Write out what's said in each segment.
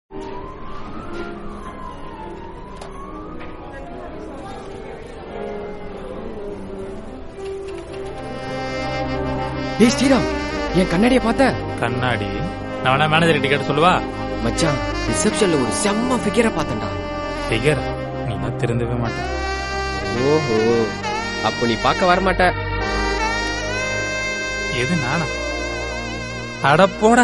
டேய் ஸ்ரீராம் என் கண்ணாடிய பார்த்த கண்ணாடி நான் வேணா மேனேஜர் டிக்கெட் சொல்லுவா மச்சான் ரிசப்ஷன்ல ஒரு செம்ம ஃபிகரை பார்த்தேன்டா ஃபிகர் நீ தான் திருந்தவே மாட்டேன் ஓஹோ அப்போ நீ பார்க்க வர மாட்ட எது நானா அட போடா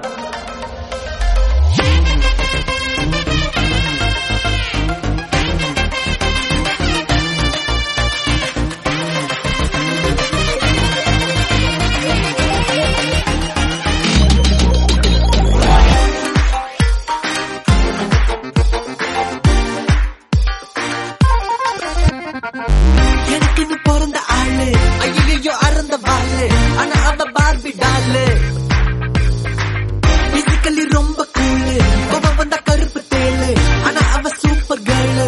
எனக்குன்னு பிறந்த ஆளு ஐயோ அறந்த வாளு ஆனா அவ பார்பி டாலு பிசிக்கலி ரொம்ப கூலு அவ வந்த கருப்பு தேளு ஆனா அவ சூப்பர் கேர்ளு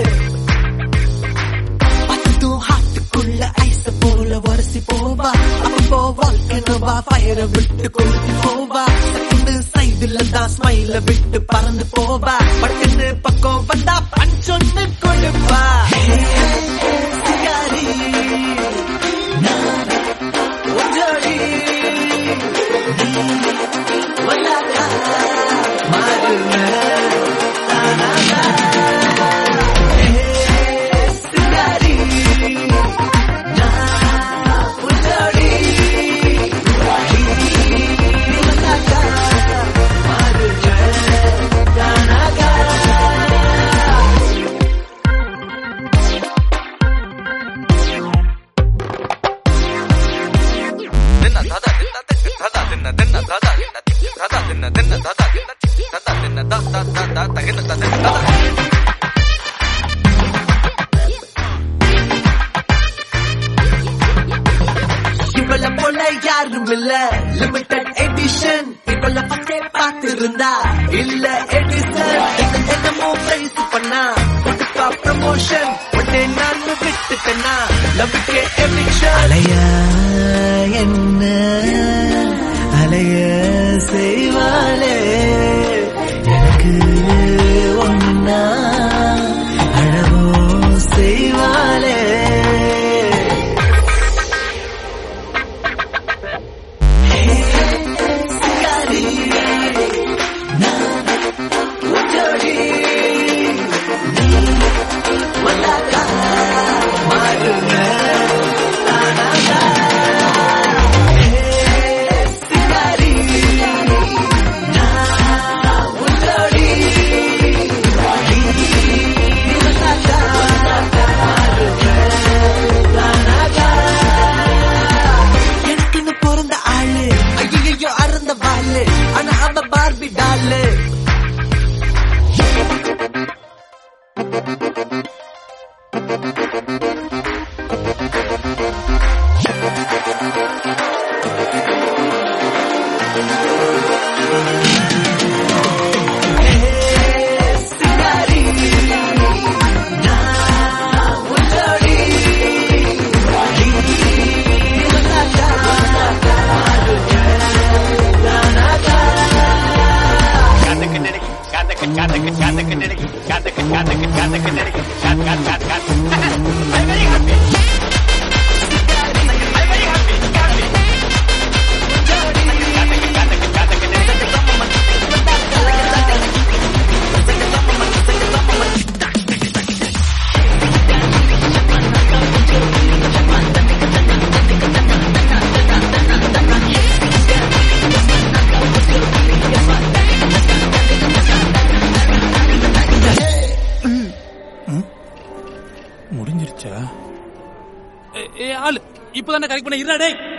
பத்தும் ஹாட்டுக்குள்ள ஐச போல வரசி போவா அவ போவால்கனவா ஃபயர விட்டு கொளுத்தி போவா செகண்ட் சைடுல தான் ஸ்மைல விட்டு பறந்து போவா பட்டுன்னு பக்கம் வந்தா பஞ்சொன்னு கொடுப்பா சிகாரி ஒன்றடி வல்லாதா மாறுன சிகாரி ஒன்றடி வல்லாதா மாறுன தானாகா இவள போல யாரும் இல்ல லிமிடெட் எடிஷன் இவள பக்கே பார்த்திருந்தா இல்ல எடிசன் என்னமோ பிரைஸ் பண்ணா கொடுப்பா ப்ரமோஷன் உடனே நான் விட்டுட்டேனா லவ்க்கே எவிக்ஷன் அலையா என்ன அலைய செய்வாளே எனக்கு ஒன்னா அழவோ செய்வாளே சிகாரி ஒன்றடி வல்லாதா மாறுன தானாகா சிகாரி ஒன்றடி வல்லாதா மாறுன தானாகா எனக்குன்னு பிறந்த ஆளு ஐயோ அறந்த வாளு ஆனா அவ பார்பி டாலு சிகாரி நான் ஒன்றடி முடிஞ்சிருச்சா ஏ, ஏ ஆளு இப்பதானே கரெக்ட் பண்ண இருடா டேய்